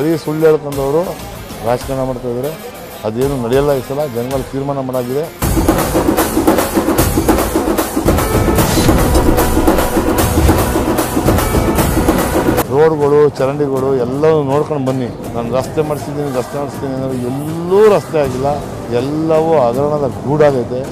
ಬರೀ ಸುಳ್ಳು ಹೇಳ್ಕೊಂಡವರು ರಾಜಕಾರಣ ಮಾಡ್ತಾ ಇದ್ದಾರೆ ಅದೇನು ನಡೆಯಲ್ಲ ಈ ಸಲ ಜನಗಳು ತೀರ್ಮಾನ ಮಾಡಾಗಿದೆ ರೋಡ್ಗಳು ಚರಂಡಿಗಳು ಎಲ್ಲವೂ ನೋಡ್ಕೊಂಡು ಬನ್ನಿ ನಾನು ರಸ್ತೆ ಮಾಡಿಸಿದ್ದೀನಿ ರಸ್ತೆ ಮಾಡಿಸ್ತೀನಿ ಅನ್ನೋದು ಎಲ್ಲೂ ರಸ್ತೆ ಆಗಿಲ್ಲ ಎಲ್ಲವೂ ಹಗರಣದ ಗೂಡಾಗೈತೆ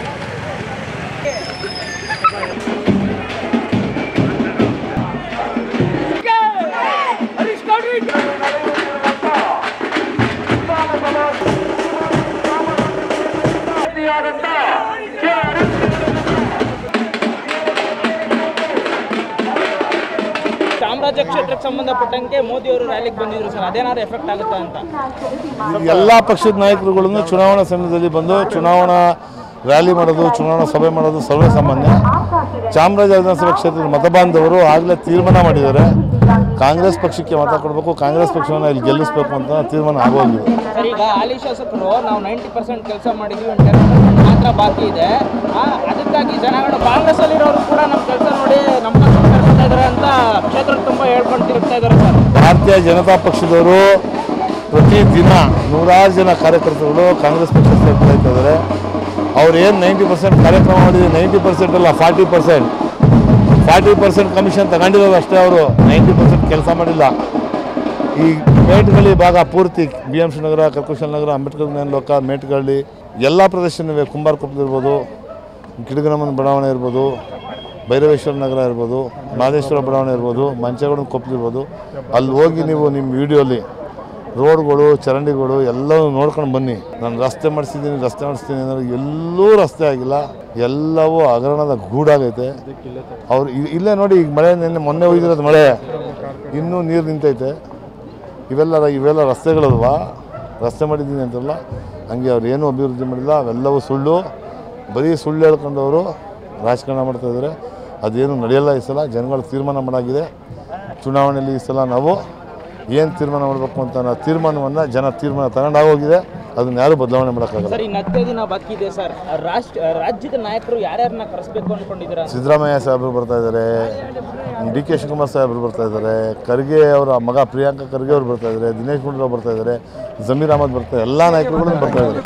ಚಾಮರಾಜ ಕ್ಷೇತ್ರಕ್ಕೆ ಸಂಬಂಧಪಟ್ಟಂಗೆ ಮೋದಿ ಅವರು ರ್ಯಾಲಿಗೆ ಬಂದಿದ್ರು ಸರ್ ಅದೇನಾದ್ರು ಎಫೆಕ್ಟ್ ಆಗುತ್ತಾ ಅಂತ ಎಲ್ಲ ಪಕ್ಷದ ನಾಯಕರುಗಳನ್ನು ಚುನಾವಣಾ ಸಮಯದಲ್ಲಿ ಬಂದು ಚುನಾವಣಾ ರ್ಯಾಲಿ ಮಾಡೋದು ಚುನಾವಣಾ ಸಭೆ ಮಾಡೋದು ಸರ್ವೇ ಸಾಮಾನ್ಯ ಚಾಮರಾಜ ವಿಧಾನಸಭಾ ಕ್ಷೇತ್ರದ ಮತಬಾಂಧವರು ಆಗಲೇ ತೀರ್ಮಾನ ಮಾಡಿದ್ದಾರೆ ಕಾಂಗ್ರೆಸ್ ಪಕ್ಷಕ್ಕೆ ಮತ ಕೊಡಬೇಕು ಕಾಂಗ್ರೆಸ್ ಪಕ್ಷವನ್ನು ಇಲ್ಲಿ ಗೆಲ್ಲಿಸಬೇಕು ಅಂತ ತೀರ್ಮಾನ ಆಗೋಗಿದೆ ಸರ್ ಈಗ ಹಾಲಿ ಶಾಸಕರು ನಾವು ನೈಂಟಿ ಪರ್ಸೆಂಟ್ ಕೆಲಸ ಮಾಡಿದ್ವಿ ಒಂದು ಟೆನ್ ಪರ್ಸೆಂಟ್ ಮಾತ್ರ ಬಾಕಿ ಇದೆ ಆ, ಅದಕ್ಕಾಗಿ ಜನಗಳು ಕಾಂಗ್ರೆಸ್ ಅಲ್ಲಿರೋರು ಕೂಡ ನಮ್ಮ ಕೆಲಸ ನೋಡಿ ನಮ್ಮ ಕರ್ಸ್ತಾ ಇದ್ದಾರೆ ಅಂತ ಕ್ಷೇತ್ರ ತುಂಬ ಹೇಳ್ಕೊಂಡು ತಿರುಗ್ತಾ ಇದ್ದಾರೆ ಸರ್ ಭಾರತೀಯ ಜನತಾ ಪಕ್ಷದವರು ಪ್ರತಿದಿನ ನೂರಾರು ಜನ ಕಾರ್ಯಕರ್ತರುಗಳು ಕಾಂಗ್ರೆಸ್ ಪಕ್ಷ ಸೇರ್ತಾ ಇದ್ದಾರೆ ಅವ್ರು ಏನು ನೈಂಟಿ ಪರ್ಸೆಂಟ್ ಕಾರ್ಯಕ್ರಮ ಮಾಡಿದ್ರೆ ನೈಂಟಿ ಪರ್ಸೆಂಟ್ ಅಲ್ಲ forty percent forty percent commission ತಗೊಂಡಿರೋದು ಅಷ್ಟೇ ಅವರು ನೈಂಟಿ ಪರ್ಸೆಂಟ್ ಕೆಲಸ ಮಾಡಿಲ್ಲ ಈ ಮೇಟ್ಗಳ್ಳಿ ಭಾಗ ಪೂರ್ತಿ B M C Nagar Karkushal Nagar Ambedkar ಜ್ಞಾನ ಲೋಕ ಮೇಟ್ಗಳ್ಳಿ ಎಲ್ಲ ಪ್ರದೇಶನವೇ ಕುಂಬಾರಕೊಪ್ಪಲು ಇರ್ಬೋದು ಗಿಡಗನಮ್ಮನ ಬಡಾವಣೆ ಇರ್ಬೋದು ಭೈರವೇಶ್ವರ ನಗರ ಇರ್ಬೋದು ಮಾದೇಶ್ವರ ಬಡಾವಣೆ ಇರ್ಬೋದು ಮಂಚಗೌಡನ ಕೊಪ್ಪಲು ಇರ್ಬೋದು ಅಲ್ಲಿ ಹೋಗಿ ನೀವು ನಿಮ್ಮ ವಿಡಿಯೋಲಿ ರೋಡ್ಗಳು ಚರಂಡಿಗಳು ಎಲ್ಲವೂ ನೋಡ್ಕೊಂಡು ಬನ್ನಿ ನಾನು ರಸ್ತೆ ಮಾಡಿಸಿದ್ದೀನಿ ರಸ್ತೆ ಮಾಡಿಸ್ತೀನಿ ಅನ್ನೋದು ಎಲ್ಲೂ ರಸ್ತೆ ಆಗಿಲ್ಲ ಎಲ್ಲವೂ ಹಗರಣದ ಗೂಡಾಗೈತೆ ಅವ್ರು ಇ- ಇಲ್ಲೇ ನೋಡಿ ಈಗ ಮಳೆ ನಿನ್ನೆ ಮೊನ್ನೆ ಹೋಗಿರೋದು ಮಳೆ ಇನ್ನೂ ನೀರು ನಿಂತೈತೆ ಇವೆಲ್ಲ ಇವೆಲ್ಲ ರಸ್ತೆಗಳಲ್ವಾ ರಸ್ತೆ ಮಾಡಿದ್ದೀನಿ ಅಂತಲ್ಲ ಹಂಗೆ ಅವ್ರು ಏನೂ ಅಭಿವೃದ್ಧಿ ಮಾಡಿಲ್ಲ ಅವೆಲ್ಲವೂ ಸುಳ್ಳು ಬರೀ ಸುಳ್ಳು ಹೇಳ್ಕೊಂಡವರು ರಾಜಕಾರಣ ಮಾಡ್ತಾ ಇದ್ದಾರೆ ಅದೇನು ನಡೆಯಲ್ಲ ಈ ಸಲ ಜನಗಳು ತೀರ್ಮಾನ ಮಾಡಾಗಿದೆ ಚುನಾವಣೆಯಲ್ಲಿ ಈ ಸಲ ನಾವು ಏನು ತೀರ್ಮಾನ ಮಾಡಬೇಕು ಅಂತ ನಾವು ತೀರ್ಮಾನವನ್ನು ಜನ ತೀರ್ಮಾನ ತಗೊಂಡಾಗೋಗಿದೆ ಅದನ್ನ ಯಾರೂ ಬದಲಾವಣೆ ಮಾಡೋಕ್ಕಾಗಲ್ಲ ಸರ್ ಇನ್ನು ಹತ್ತೇ ದಿನ ಬಾಕಿ ಇದೆ ಸರ್ ರಾಷ್ಟ್ರ ರಾಜ್ಯದ ನಾಯಕರು ಯಾರ್ಯಾರನ್ನ ಕರೆಸ್ಬೇಕು ಅನ್ಕೊಂಡಿದ್ದೀರಾ ಸಿದ್ದರಾಮಯ್ಯ ಸಾಹೇಬರು ಬರ್ತಾ ಇದ್ದಾರೆ ಡಿ ಕೆ ಶಿವಕುಮಾರ್ ಸಾಹೇಬರು ಬರ್ತಾ ಇದ್ದಾರೆ ಖರ್ಗೆ ಅವರ ಮಗ ಪ್ರಿಯಾಂಕಾ ಖರ್ಗೆ ಅವರು ಬರ್ತಾ ಇದ್ದಾರೆ ದಿನೇಶ್ ಗುಂಡೂರಾವ್ ಬರ್ತಾ ಇದ್ದಾರೆ ಜಮೀರ್ ಅಹಮದ್ ಬರ್ತಾ ಎಲ್ಲ ನಾಯಕರುಗಳು ಬರ್ತಾ ಇದ್ದಾರೆ